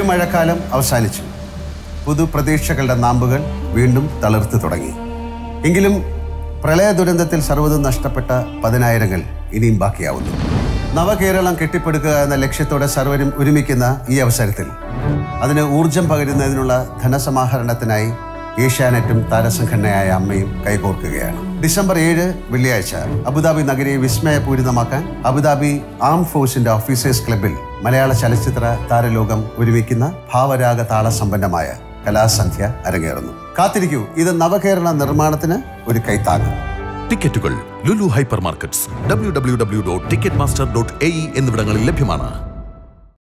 പെരുമഴക്കാലം അവസാനിച്ചു പുതുപ്രതീക്ഷകളുടെ നാമ്പുകൾ വീണ്ടും തളിർത്തു തുടങ്ങി എങ്കിലും പ്രളയ ദുരന്തത്തിൽ സർവ്വതും നഷ്ടപ്പെട്ട പതിനായിരങ്ങൾ ഇനിയും ബാക്കിയാവുന്നു നവകേരളം കെട്ടിപ്പടുക്കുക എന്ന ലക്ഷ്യത്തോടെ സർവരും ഒരുമിക്കുന്ന ഈ അവസരത്തിൽ അതിന് ഊർജം പകരുന്നതിനുള്ള ധനസമാഹരണത്തിനായി ഏഷ്യാനെറ്റും താരസംഘടനയായ അമ്മയും കൈകോർക്കുകയാണ് ഡിസംബർ ഏഴ് വെള്ളിയാഴ്ച അബുദാബി നഗരിയെ വിസ്മയപൂരിതമാക്കാൻ അബുദാബി ആം ഫോഴ്സിന്റെ ഓഫീസേഴ്സ് ക്ലബിൽ മലയാള ചലച്ചിത്ര താരലോകം ഒരുമിക്കുന്ന ഭാവരാഗ താളസമ്പന്നമായ കലാസന്ധ്യ അരങ്ങേറുന്നു കാത്തിരിക്കൂ ഇത് നവകേരള നിർമ്മാണത്തിന് ഒരു കൈത്താങ്ങ് ടിക്കറ്റുകൾ Lulu hypermarkets W W W dot ticketmaster dot A എന്നിവിടങ്ങളിൽ ലഭ്യമാണ്